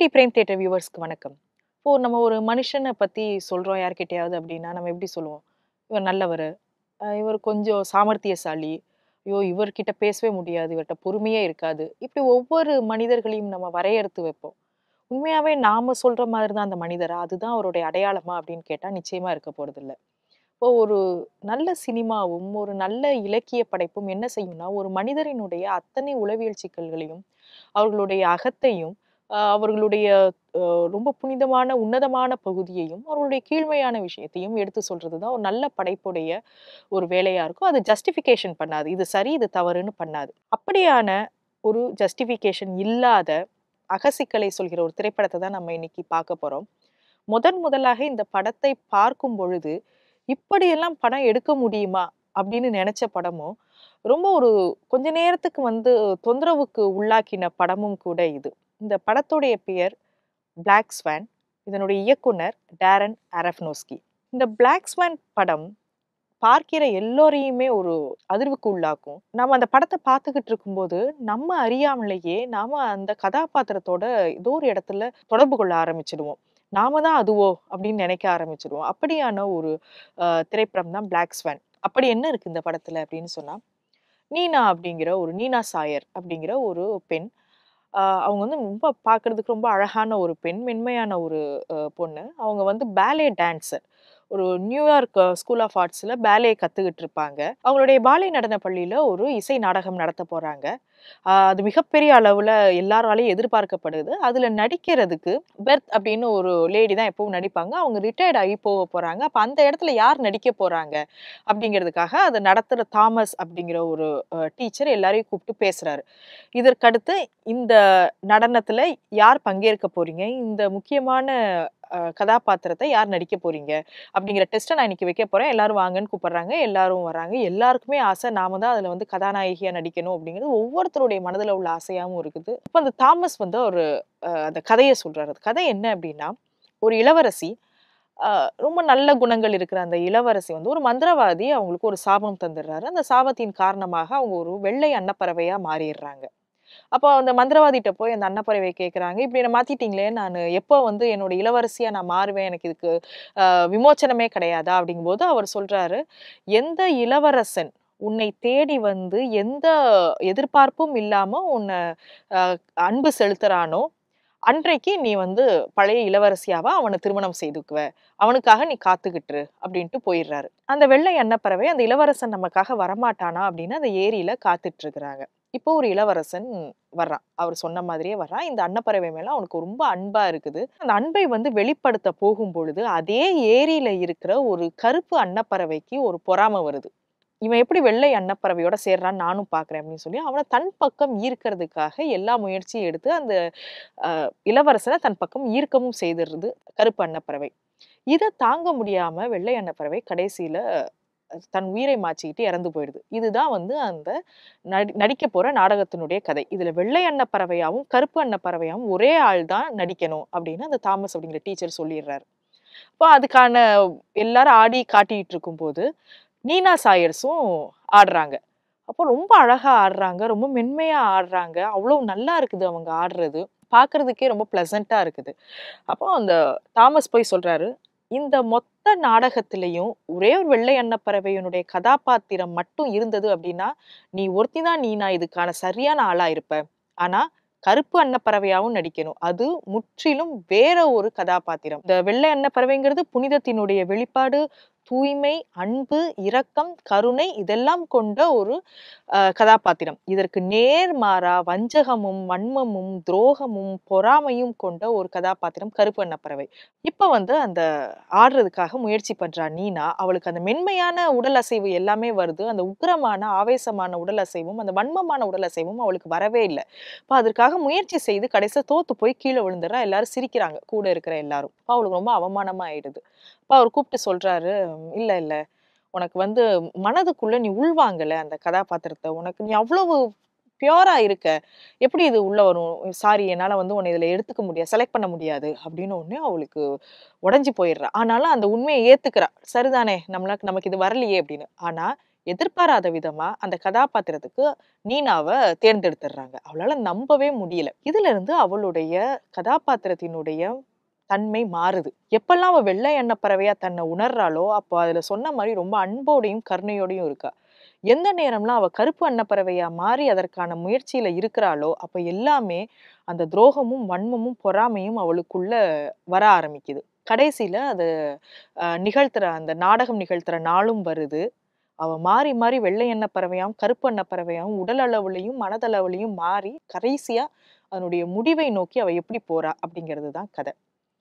ED frame theatre வியூவர்ஸ்க்கு வணக்கம் இப்போ நம்ம ஒரு மனுஷனை பற்றி சொல்கிறோம் யார்கிட்டயாவது அப்படின்னா நம்ம எப்படி சொல்லுவோம் இவர் நல்லவர் இவர் கொஞ்சம் சாமர்த்தியசாலி ஐயோ இவர்கிட்ட பேசவே முடியாது இவர்கிட்ட பொறுமையே இருக்காது இப்படி ஒவ்வொரு மனிதர்களையும் நம்ம வரையறுத்து வைப்போம் உண்மையாகவே நாம் சொல்கிற மாதிரி தான் அந்த மனிதரா அதுதான் அவருடைய அடையாளமா அப்படின்னு கேட்டால் நிச்சயமாக இருக்க போகிறதில்ல இப்போ ஒரு நல்ல சினிமாவும் ஒரு நல்ல இலக்கிய படைப்பும் என்ன செய்யும்னா ஒரு மனிதரினுடைய அத்தனை உளவியல் சிக்கல்களையும் அவர்களுடைய அகத்தையும் ஆஹ் அவர்களுடைய ஆஹ் ரொம்ப புனிதமான உன்னதமான பகுதியையும் அவர்களுடைய கீழ்மையான விஷயத்தையும் எடுத்து சொல்றது தான் ஒரு நல்ல படைப்புடைய ஒரு வேலையா இருக்கும் அது ஜஸ்டிஃபிகேஷன் பண்ணாது இது சரி இது தவறுன்னு பண்ணாது அப்படியான ஒரு ஜஸ்டிஃபிகேஷன் இல்லாத அகசிக்கலை சொல்கிற ஒரு திரைப்படத்தை தான் நம்ம இன்னைக்கு பார்க்க போறோம் முதன் முதலாக இந்த படத்தை பார்க்கும் பொழுது இப்படியெல்லாம் படம் எடுக்க முடியுமா அப்படின்னு நினைச்ச படமும் ரொம்ப ஒரு கொஞ்ச நேரத்துக்கு வந்து தொந்தரவுக்கு உள்ளாக்கின படமும் கூட இது இந்த படத்துடைய பெயர் பிளாக் ஸ்வான் இதனுடைய இயக்குனர் டேரன் அரஃப்னோஸ்கி இந்த பிளாக் ஸ்வான் படம் பார்க்கிற எல்லோரையுமே ஒரு அதிர்வுக்கு உள்ளாக்கும் நம்ம அந்த படத்தை பார்த்துக்கிட்டு இருக்கும்போது நம்ம அறியாமலேயே நாம அந்த கதாபாத்திரத்தோட ஏதோ ஒரு இடத்துல தொடர்பு கொள்ள ஆரம்பிச்சிடுவோம் நாம தான் அதுவோ அப்படின்னு நினைக்க ஆரம்பிச்சிடுவோம் அப்படியான ஒரு அஹ், திரைப்படம் தான் பிளாக் ஸ்வான் அப்படி என்ன இருக்கு இந்த படத்துல அப்படின்னு சொன்னா நீனா அப்படிங்கிற ஒரு நீனா சாயர் அப்படிங்கிற ஒரு பெண் ஆஹ் அவங்க வந்து ரொம்ப பார்க்கறதுக்கு ரொம்ப அழகான ஒரு பெண் மென்மையான ஒரு அஹ், பொண்ணு அவங்க வந்து பேலே டான்சர் ஒரு நியூயார்க் ஸ்கூல் ஆஃப் ஆர்ட்ஸில் பேலே கற்றுக்கிட்டு இருப்பாங்க அவங்களுடைய பாலே நடன பள்ளியில் ஒரு இசை நாடகம் நடத்த போகிறாங்க அது மிகப்பெரிய அளவில் எல்லாராலையும் எதிர்பார்க்கப்படுது அதில் நடிக்கிறதுக்கு பெர்த் அப்படின்னு ஒரு லேடி தான் எப்பவும் நடிப்பாங்க அவங்க ரிட்டையர்ட் ஆகி போக போகிறாங்க அப்போ அந்த இடத்துல யார் நடிக்க போகிறாங்க அப்படிங்கிறதுக்காக அதை நடத்துகிற தாமஸ் அப்படிங்கிற ஒரு டீச்சர் எல்லாரையும் கூப்பிட்டு பேசுகிறாரு இதற்கடுத்து இந்த நடனத்தில் யார் பங்கேற்க போறீங்க இந்த முக்கியமான அஹ், கதாபாத்திரத்தை யார் நடிக்க போறீங்க அப்படிங்கிற டெஸ்ட்டை நான் இன்னைக்கு வைக்க போறேன் எல்லாரும் வாங்கன்னு கூப்பிடுறாங்க எல்லாரும் வராங்க எல்லாருக்குமே ஆசை நாம தான் அதுல வந்து கதாநாயகியா நடிக்கணும் அப்படிங்கிறது ஒவ்வொருத்தருடைய மனதுல உள்ள ஆசையாவும் இருக்குது இப்போ அந்த தாமஸ் வந்து ஒரு அஹ், அந்த கதையை சொல்றாரு அந்த கதை என்ன அப்படின்னா ஒரு இளவரசி ஆஹ் ரொம்ப நல்ல குணங்கள் இருக்கிற அந்த இளவரசி வந்து ஒரு மந்திரவாதி அவங்களுக்கு ஒரு சாபம் தந்துடுறாரு அந்த சாபத்தின் காரணமாக அவங்க ஒரு வெள்ளை அன்னப்பறவையா மாறிடுறாங்க அப்போ அந்த மந்திரவாதிகிட்ட போய் அந்த அன்னப்பறவை கேட்குறாங்க இப்படி என்ன மாத்திட்டீங்களே நான் எப்போ வந்து என்னோட இளவரசியா நான் மாறுவேன் எனக்கு இதுக்கு ஆஹ் விமோச்சனமே கிடையாதா அப்படிங்கும்போது அவர் சொல்றாரு எந்த இளவரசன் உன்னை தேடி வந்து எந்த எதிர்பார்ப்பும் இல்லாம உன்னை ஆஹ் அன்பு செலுத்துறானோ அன்றைக்கு நீ வந்து பழைய இளவரசியாவா அவனை திருமணம் செய்துக்குவ அவனுக்காக நீ காத்துக்கிட்டு இரு அப்படின்ட்டு போயிடுறாரு அந்த வெள்ளை அன்னப்பறவை அந்த இளவரசன் நமக்காக வரமாட்டானா அப்படின்னு அந்த ஏரியில காத்துட்டு இருக்கிறாங்க இப்போ ஒரு இளவரசன் வர்றான் அவர் சொன்ன மாதிரியே வர்றான் இந்த அன்னப்பறவை மேல அவனுக்கு ரொம்ப அன்பா இருக்குது அந்த அன்பை வந்து வெளிப்படுத்த போகும் பொழுது அதே ஏரியில இருக்கிற ஒரு கருப்பு அன்னப்பறவைக்கு ஒரு பொறாமை வருது இவன் எப்படி வெள்ளை அன்னப்பறவையோட சேர்றான்னு நானும் பார்க்கறேன் அப்படின்னு சொல்லி அவனை தன் பக்கம் ஈர்க்கிறதுக்காக எல்லா முயற்சியும் எடுத்து அந்த அஹ், இளவரசனை தன் பக்கம் ஈர்க்கவும் செய்திருது கருப்பு அன்னப்பறவை இதை தாங்க முடியாம வெள்ளை அன்னப்பறவை கடைசியில அஹ், தன் உயிரை மாச்சிக்கிட்டு இறந்து போயிடுது இதுதான் வந்து அந்த நடி நடிக்க போற நாடகத்தினுடைய கதை இதுல வெள்ளை அன்னப்பறவையாவும் கருப்பு அன்னப்பறவையாவும் ஒரே ஆள் தான் நடிக்கணும் அப்படின்னு அந்த தாமஸ் அப்படிங்கிற டீச்சர் சொல்லிடுறாரு அப்போ அதுக்கான எல்லாரும் ஆடி காட்டிட்டு இருக்கும்போது நீனா சாயர்ஸும் ஆடுறாங்க அப்போ ரொம்ப அழகா ஆடுறாங்க ரொம்ப மென்மையா ஆடுறாங்க அவ்வளோ நல்லா இருக்குது அவங்க ஆடுறது பார்க்கறதுக்கே ரொம்ப ப்ளசண்டா இருக்குது அப்போ அந்த தாமஸ் போய் சொல்றாரு இந்த மொத்த நாடகத்திலையும் ஒரே ஒரு வெள்ளை அன்னப்பறவையினுடைய கதாபாத்திரம் மட்டும் இருந்தது அப்படின்னா நீ ஒருத்தி தான் நீ நான் இதுக்கான சரியான ஆளா இருப்ப ஆனா கருப்பு அன்னப்பறவையாவும் நடிக்கணும் அது முற்றிலும் வேற ஒரு கதாபாத்திரம் இந்த வெள்ளை அன்னப்பறவைங்கிறது புனிதத்தினுடைய வெளிப்பாடு தூய்மை அன்பு இரக்கம் கருணை இதெல்லாம் கொண்ட ஒரு அஹ், கதாபாத்திரம் இதற்கு நேர்மாறா வஞ்சகமும் வன்மமும் துரோகமும் பொறாமையும் கொண்ட ஒரு கதாபாத்திரம் கருப்பு அன்னப்பறவை இப்ப வந்து அந்த ஆடுறதுக்காக முயற்சி பண்றா நீனா அவளுக்கு அந்த மென்மையான உடல் அசைவு எல்லாமே வருது அந்த உக்கிரமான ஆவேசமான உடல் அசைவும் அந்த வன்மமான உடல் அசைவும் அவளுக்கு வரவே இல்லை இப்போ அதற்காக முயற்சி செய்து கடைசியா தோத்து போய் கீழே விழுந்துடுறா எல்லாரும் சிரிக்கிறாங்க கூட இருக்கிற எல்லாரும் அப்ப அவளுக்கு ரொம்ப அவமானமா ஆயிடுது அப்ப அவர் கூப்பிட்டு சொல்றாரு இல்ல இல்ல உனக்கு வந்து மனதுக்குள்ள நீ உள்வாங்கல அந்த கதாபாத்திரத்தை உனக்கு நீ அவ்வளவு பியூரா இருக்க எப்படி இது உள்ள வரும் சாரி என்னால வந்து உன்னை இதுல எடுத்துக்க முடியாது செலக்ட் பண்ண முடியாது அப்படின்னு உடனே அவளுக்கு உடஞ்சி போயிடுறா ஆனாலும் அந்த உண்மையை ஏத்துக்கிறா சரிதானே நம்மளுக்கு நமக்கு இது வரலையே அப்படின்னு ஆனா எதிர்பாராத விதமா அந்த கதாபாத்திரத்துக்கு நீனாவை தேர்ந்தெடுத்துடுறாங்க அவளால நம்பவே முடியல இதுல இருந்து அவளுடைய கதாபாத்திரத்தினுடைய தன்மை மாறுது எப்பெல்லாம் அவ வெள்ளை எண்ணெய் பறவையா தன்னை உணர்றாளோ அப்போ அதுல சொன்ன மாதிரி ரொம்ப அன்போடையும் கருணையோடையும் இருக்கா எந்த நேரம்லாம் அவ கருப்பு அன்னப்பறவையா மாறி அதற்கான முயற்சியில இருக்கிறாளோ அப்ப எல்லாமே அந்த துரோகமும் வன்மமும் பொறாமையும் அவளுக்குள்ள வர ஆரம்பிக்குது கடைசியில அது அஹ், நிகழ்த்துற அந்த நாடகம் நிகழ்த்துற நாளும் வருது அவ மாறி மாறி வெள்ளை எண்ண பறவையாவும் கருப்பு எண்ண பறவையாவும் உடல் அளவுலையும் மனதளவுலையும் மாறி கடைசியா அதனுடைய முடிவை நோக்கி அவ எப்படி போறா அப்படிங்கிறது தான் கதை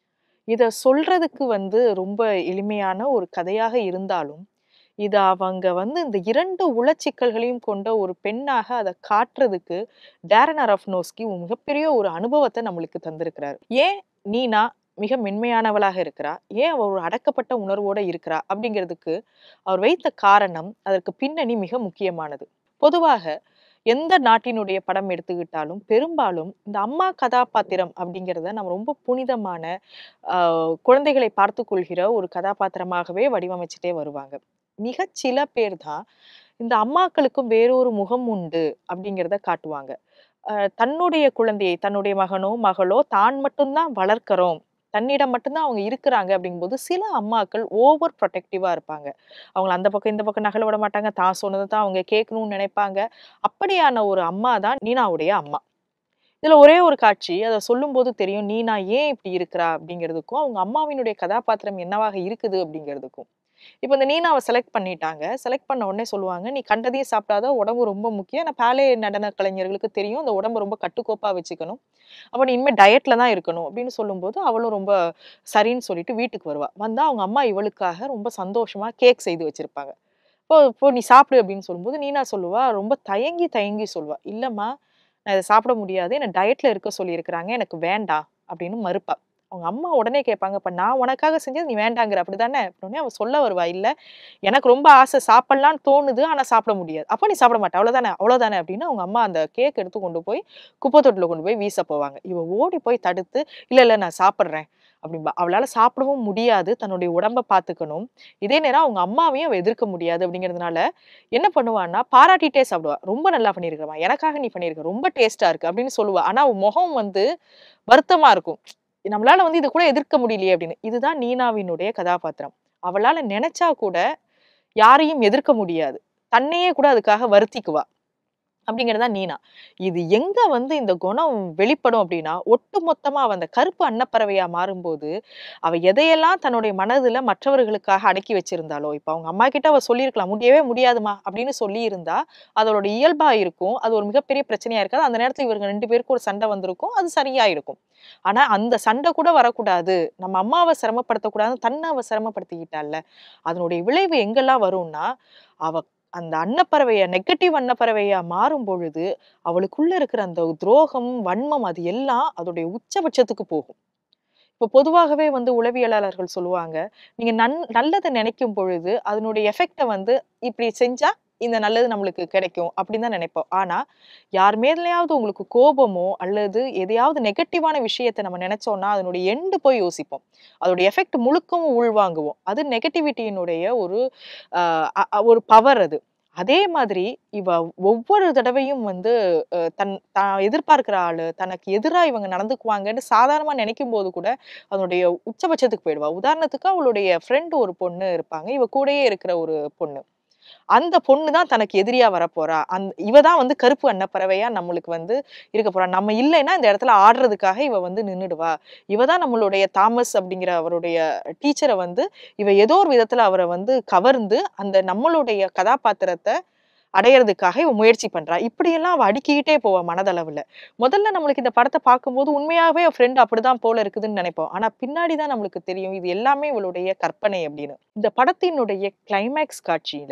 இத சொல்றதுக்கு வந்து ரொம்ப எளிமையான ஒரு கதையாக இருந்தாலும் இத அவங்க வந்து இந்த இரண்டு உளச்சிக்கல்களையும் கொண்ட ஒரு பெண்ணாக அதை காட்டுறதுக்கு டேரன் அரஃப்னோஸ்கி ஒரு மிகப்பெரிய ஒரு அனுபவத்தை நம்மளுக்கு தந்திருக்கிறார் ஏன் நீனா மிக மென்மையானவளாக இருக்கிறா ஏன் அவ ஒரு அடக்கப்பட்ட உணர்வோட இருக்கிறா அப்படிங்கிறதுக்கு அவர் வைத்த காரணம் அதற்கு பின்னணி மிக முக்கியமானது பொதுவாக எந்த நாட்டினுடைய படம் எடுத்துக்கிட்டாலும் பெரும்பாலும் இந்த அம்மா கதாபாத்திரம் அப்படிங்கிறத நம்ம ரொம்ப புனிதமான ஆஹ், குழந்தைகளை பார்த்து கொள்கிற ஒரு கதாபாத்திரமாகவே வடிவமைச்சிட்டே வருவாங்க மிகச் சில பேர் தான் இந்த அம்மாக்களுக்கும் வேறொரு முகம் உண்டு அப்படிங்கிறத காட்டுவாங்க ஆஹ், தன்னுடைய குழந்தையை தன்னுடைய மகனோ மகளோ தான் மட்டும்தான் வளர்க்கிறோம் தன்னிடம் மட்டும்தான் அவங்க இருக்கிறாங்க அப்படிங்கும்போது சில அம்மாக்கள் ஓவர் ப்ரொடெக்டிவா இருப்பாங்க அவங்கள அந்த பக்கம் இந்த பக்கம் நகல விட மாட்டாங்க தான் சொன்னதை தான் அவங்க கேட்கணும்னு நினைப்பாங்க அப்படியான ஒரு அம்மா தான் நீனாவுடைய அம்மா இதுல ஒரே ஒரு காட்சி அதை சொல்லும்போது தெரியும் நீனா ஏன் இப்படி இருக்கிறா அப்படிங்கிறதுக்கும் அவங்க அம்மாவினுடைய கதாபாத்திரம் என்னவாக இருக்குது அப்படிங்கிறதுக்கும் இப்போ இந்த நீனாவை செலக்ட் பண்ணிட்டாங்க செலக்ட் பண்ண உடனே சொல்லுவாங்க நீ கண்டதையும் சாப்பிடாத உடம்பு ரொம்ப முக்கியம் நான் பேலே நடன கலைஞர்களுக்கு தெரியும் அந்த உடம்பு ரொம்ப கட்டுக்கோப்பா வச்சுக்கணும் அப்போ நீ இனிமேல் டயட்ல தான் இருக்கணும் அப்படின்னு சொல்லும்போது அவளும் ரொம்ப சரின்னு சொல்லிட்டு வீட்டுக்கு வருவா வந்தா அவங்க அம்மா இவளுக்காக ரொம்ப சந்தோஷமா கேக் செய்து வச்சிருப்பாங்க இப்போ இப்போ நீ சாப்பிடு அப்படின்னு சொல்லும்போது நீனா சொல்லுவா ரொம்ப தயங்கி தயங்கி சொல்லுவா இல்லம்மா நான் இதை சாப்பிட முடியாது என்ன டயட்ல இருக்க சொல்லியிருக்கிறாங்க எனக்கு வேண்டாம் அப்படின்னு மறுப்பா அவங்க அம்மா உடனே கேட்பாங்க இப்ப நான் உனக்காக செஞ்சது நீ வேண்டாங்கிற அப்படிதானே உடனே அவ சொல்ல வருவா இல்ல எனக்கு ரொம்ப ஆசை சாப்பிடலாம்னு தோணுது ஆனா சாப்பிட முடியாது அப்ப நீ சாப்பிட மாட்ட அவ்வளவுதானே அவ்வளவுதானே அப்படின்னு அவங்க அம்மா அந்த கேக் எடுத்து கொண்டு போய் குப்பை தொட்டில கொண்டு போய் வீச போவாங்க இவ ஓடி போய் தடுத்து இல்ல இல்ல நான் சாப்பிடுறேன் அப்படின்பா அவளால சாப்பிடவும் முடியாது தன்னுடைய உடம்ப பாத்துக்கணும் இதே நேரம் அவங்க அம்மாவையும் அவ எதிர்க்க முடியாது அப்படிங்கிறதுனால என்ன பண்ணுவான்னா பாராட்டிட்டே சாப்பிடுவா ரொம்ப நல்லா பண்ணியிருக்கிறமா எனக்காக நீ பண்ணியிருக்க ரொம்ப டேஸ்டா இருக்கு அப்படின்னு சொல்லுவா ஆனா அவ முகம் வந்து வருத்தமா இருக்கும் நம்மளால வந்து இது கூட எதிர்க்க முடியலையே அப்படின்னு இதுதான் நீனாவினுடைய கதாபாத்திரம் அவளால நினைச்சா கூட யாரையும் எதிர்க்க முடியாது தன்னையே கூட அதுக்காக வருத்திக்குவா அப்படிங்கிறதா நீனா இது எங்க வந்து இந்த குணம் வெளிப்படும் அப்படின்னா ஒட்டு மொத்தமா அவ அந்த கருப்பு அன்னப்பறவையா மாறும்போது அவ எதையெல்லாம் தன்னுடைய மனதுல மற்றவர்களுக்காக அடக்கி வச்சிருந்தாலோ இப்ப அவங்க அம்மா கிட்ட அவ சொல்லியிருக்கலாம் முடியவே முடியாதுமா அப்படின்னு சொல்லி இருந்தா அதோட இயல்பா இருக்கும் அது ஒரு மிகப்பெரிய பிரச்சனையா இருக்காது அந்த நேரத்துல இவங்க ரெண்டு பேருக்கும் ஒரு சண்டை வந்திருக்கும் அது சரியா இருக்கும் ஆனா அந்த சண்டை கூட வரக்கூடாது நம்ம அம்மாவை சிரமப்படுத்தக்கூடாதுன்னு தன்னை அவ சிரமப்படுத்திக்கிட்டால அதனுடைய விளைவு எங்கெல்லாம் வரும்னா அவ அந்த அன்னப்பறவைய நெகட்டிவ் அன்னப்பறவையா மாறும் பொழுது அவளுக்குள்ள இருக்கிற அந்த துரோகம் வன்மம் அது எல்லாம் அதோடைய உச்சபட்சத்துக்கு போகும் இப்போ பொதுவாகவே வந்து உளவியலாளர்கள் சொல்லுவாங்க நீங்க நன் நல்லதை நினைக்கும் பொழுது அதனுடைய எஃபெக்டை வந்து இப்படி செஞ்சா இந்த நல்லது நம்மளுக்கு கிடைக்கும் அப்படின்னு தான் நினைப்போம் ஆனா யார் மேலேயாவது உங்களுக்கு கோபமோ அல்லது எதையாவது நெகட்டிவான விஷயத்தை நம்ம நினைச்சோம்னா அதனுடைய எண்டு போய் யோசிப்போம் அதோட எஃபெக்ட் முழுக்கவும் உள்வாங்குவோம் அது நெகட்டிவிட்டியினுடைய ஒரு ஆஹ் அ- அ- ஒரு பவர் அது அதே மாதிரி இவ ஒவ்வொரு தடவையும் வந்து அஹ், தன் தான் எதிர்பார்க்கிற ஆளு தனக்கு எதிரா இவங்க நடந்துக்குவாங்கன்னு சாதாரணமா நினைக்கும் போது கூட அதனுடைய உச்சபட்சத்துக்கு போயிடுவா உதாரணத்துக்கு அவளுடைய ஃப்ரெண்டு ஒரு பொண்ணு இருப்பாங்க இவ கூடயே இருக்கிற ஒரு பொண்ணு அந்த பொண்ணு தான் தனக்கு எதிரியா வரப்போறா அந்த இவ தான் வந்து கருப்பு அன்னப்பறவையா நம்மளுக்கு வந்து இருக்க போறா நம்ம இல்லைன்னா இந்த இடத்துல ஆடுறதுக்காக இவ வந்து நின்னுடுவா இவ தான் நம்மளுடைய தாமஸ் அப்படிங்கிற அவருடைய டீச்சரை வந்து இவ ஏதோ ஒரு விதத்துல அவரை வந்து கவர்ந்து அந்த நம்மளுடைய கதாபாத்திரத்தை அடையறதுக்காக இவ முயற்சி பண்றா இப்படியெல்லாம் அவ அடுக்கிக்கிட்டே போவா மனதளவுல முதல்ல நம்மளுக்கு இந்த படத்தை பார்க்கும்போது உண்மையாவே ஃப்ரெண்ட் அப்படிதான் போல இருக்குதுன்னு நினைப்போம் ஆனா பின்னாடி தான் நம்மளுக்கு தெரியும் இது எல்லாமே இவளுடைய கற்பனை அப்படின்னு இந்த படத்தினுடைய கிளைமேக்ஸ் காட்சியில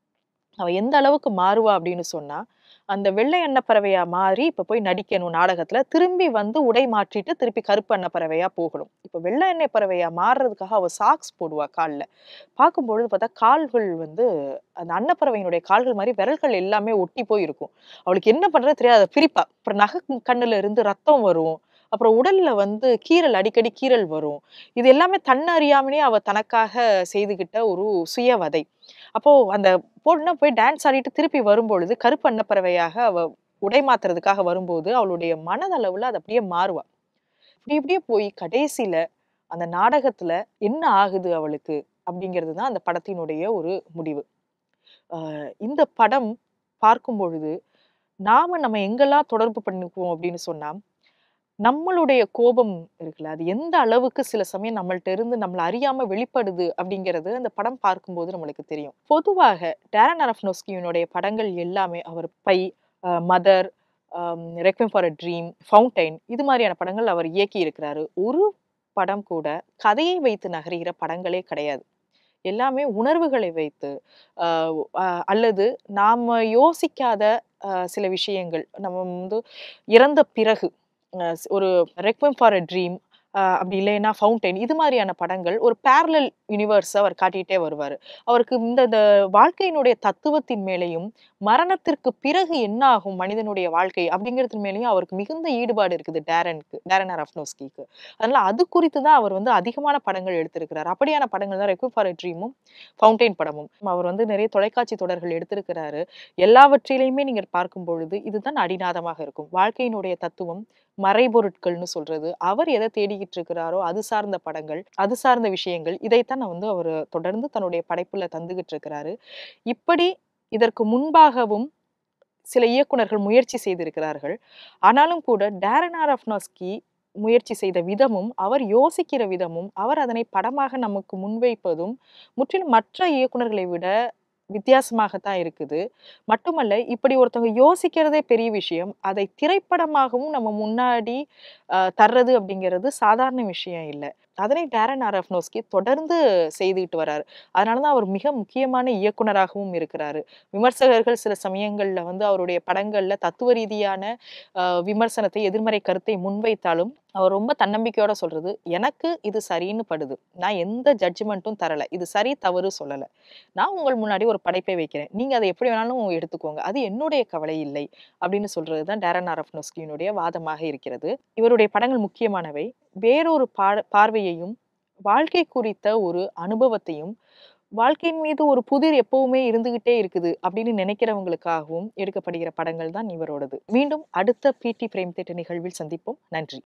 அவ எந்த அளவுக்கு மாறுவா அப்படின்னு சொன்னா அந்த வெள்ளை அன்னப்பறவையா மாறி இப்ப போய் நடிக்கணும் நாடகத்துல திரும்பி வந்து உடை மாற்றிட்டு திருப்பி கருப்பு அன்னப்பறவையா போகணும் இப்ப வெள்ளை எண்ணெய் பறவையா மாறுறதுக்காக அவ சாக்ஸ் போடுவா கால்ல பார்க்கும்பொழுது பார்த்தா கால்கள் வந்து அந்த அன்னப்பறவையினுடைய கால்கள் மாதிரி விரல்கள் எல்லாமே ஒட்டி போய் இருக்கும் அவளுக்கு என்ன பண்றது தெரியாது அதை பிரிப்பா அப்புறம் நகை கண்ணுல இருந்து ரத்தம் வரும் அப்புறம் உடல்ல வந்து கீறல் அடிக்கடி கீறல் வரும் இது எல்லாமே தன்னறியாமலே அவ தனக்காக செய்துகிட்ட ஒரு சுயவதை அப்போ அந்த பொண்ணு போய் டான்ஸ் ஆடிட்டு திருப்பி வரும்பொழுது கருப்பு அன்னப்பறவையாக அவ உடை மாத்துறதுக்காக வரும்போது அவளுடைய மனதளவுல அது அப்படியே மாறுவா இப்படி இப்படியே போய் கடைசியில அந்த நாடகத்துல என்ன ஆகுது அவளுக்கு அப்படிங்கிறது தான் அந்த படத்தினுடைய ஒரு முடிவு ஆஹ் இந்த படம் பார்க்கும் பொழுது நாம நம்ம எங்கெல்லாம் தொடர்பு பண்ணிக்குவோம் அப்படின்னு சொன்னா நம்மளுடைய கோபம் இருக்குல்ல அது எந்த அளவுக்கு சில சமயம் நம்மள்ட்ட இருந்து நம்மள அறியாம வெளிப்படுது அப்படிங்கிறது அந்த படம் பார்க்கும்போது நம்மளுக்கு தெரியும் பொதுவாக டேரன் அரஃப்னோஸ்கியினுடைய படங்கள் எல்லாமே அவர் Pi Mother Requiem for a Dream Fountain இது மாதிரியான படங்கள் அவர் இயக்கி இருக்கிறாரு ஒரு படம் கூட கதையை வைத்து நகர்கிற படங்களே கிடையாது எல்லாமே உணர்வுகளை வைத்து ஆஹ் ஆஹ் அல்லது நாம யோசிக்காத ஆஹ் சில விஷயங்கள் நம்ம வந்து இறந்த பிறகு ஆஹ் ஒரு ரெக்வம் ஃபார் அ ட்ரீம் அப்படி இல்லைன்னா ஃபவுண்டைன் இது மாதிரியான படங்கள் ஒரு பேரலல் யூனிவர்ஸை அவர் காட்டிகிட்டே வருவார் அவருக்கு இந்த இந்த வாழ்க்கையினுடைய தத்துவத்தின் மேலேயும் மரணத்திற்கு பிறகு என்ன ஆகும் மனிதனுடைய வாழ்க்கை அப்படிங்கிறது மேலேயும் அவருக்கு மிகுந்த ஈடுபாடு இருக்குது டேரனுக்கு டேரன் அரஃப்னோஸ்கிக்கு அதனால அது குறித்து தான் அவர் வந்து அதிகமான படங்கள் எடுத்திருக்கிறார் அப்படியான படங்கள் தான் ரெக்வம் ஃபார் அ ட்ரீமும் ஃபவுண்டைன் படமும் அவர் வந்து நிறைய தொலைக்காட்சி தொடர்கள் எடுத்திருக்கிறாரு எல்லாவற்றிலையுமே நீங்கள் பார்க்கும் பொழுது இதுதான் அடிநாதமாக இருக்கும் வாழ்க்கையினுடைய தத்துவம் மறைபொருட்கள்னு சொல்றது அவர் எதை தேடிக்கிட்டு இருக்கிறாரோ அது சார்ந்த படங்கள் அது சார்ந்த விஷயங்கள் இதைத்தான் நான் வந்து அவர் தொடர்ந்து தன்னுடைய படைப்புல தந்துகிட்டு இருக்கிறாரு இப்படி இதற்கு முன்பாகவும் சில இயக்குனர்கள் முயற்சி செய்திருக்கிறார்கள் ஆனாலும் கூட டேரன் ஆரஃப்னாஸ்கி முயற்சி செய்த விதமும் அவர் யோசிக்கிற விதமும் அவர் அதனை படமாக நமக்கு முன்வைப்பதும் முற்றிலும் மற்ற இயக்குனர்களை விட வித்தியாசமாகத்தான் இருக்குது மட்டுமல்ல இப்படி ஒருத்தவங்க யோசிக்கிறதே பெரிய விஷயம் அதை திரைப்படமாகவும் நம்ம முன்னாடி ஆஹ், தர்றது அப்படிங்கிறது சாதாரண விஷயம் இல்லை அதனை டேரன் ஆரஃப்னோஸ்கி தொடர்ந்து செய்துகிட்டு வராரு அதனால தான் அவர் மிக முக்கியமான இயக்குனராகவும் இருக்கிறாரு விமர்சகர்கள் சில சமயங்கள்ல வந்து அவருடைய படங்கள்ல தத்துவ ரீதியான ஆஹ், விமர்சனத்தை எதிர்மறை கருத்தை முன்வைத்தாலும் அவர் ரொம்ப தன்னம்பிக்கையோட சொல்றது எனக்கு இது சரின்னு படுது நான் எந்த ஜட்ஜ்மெண்ட்டும் தரல இது சரி தவறு சொல்லல நான் உங்கள் முன்னாடி ஒரு படைப்பை வைக்கிறேன் நீங்க அதை எப்படி வேணாலும் எடுத்துக்கோங்க அது என்னுடைய கவலை இல்லை அப்படின்னு சொல்றது தான் டேரன் ஆரஃப்னோஸ்கியினுடைய வாதமாக இருக்கிறது இவருடைய படங்கள் முக்கியமானவை வேறொரு பா பார்வையையும் வாழ்க்கை குறித்த ஒரு அனுபவத்தையும் வாழ்க்கையின் மீது ஒரு புதிர் எப்பவுமே இருந்துகிட்டே இருக்குது அப்படின்னு நினைக்கிறவங்களுக்காகவும் எடுக்கப்படுகிற படங்கள் தான் இவரோடது மீண்டும் அடுத்த பிடி பிரேம் திட்ட நிகழ்வில் சந்திப்போம் நன்றி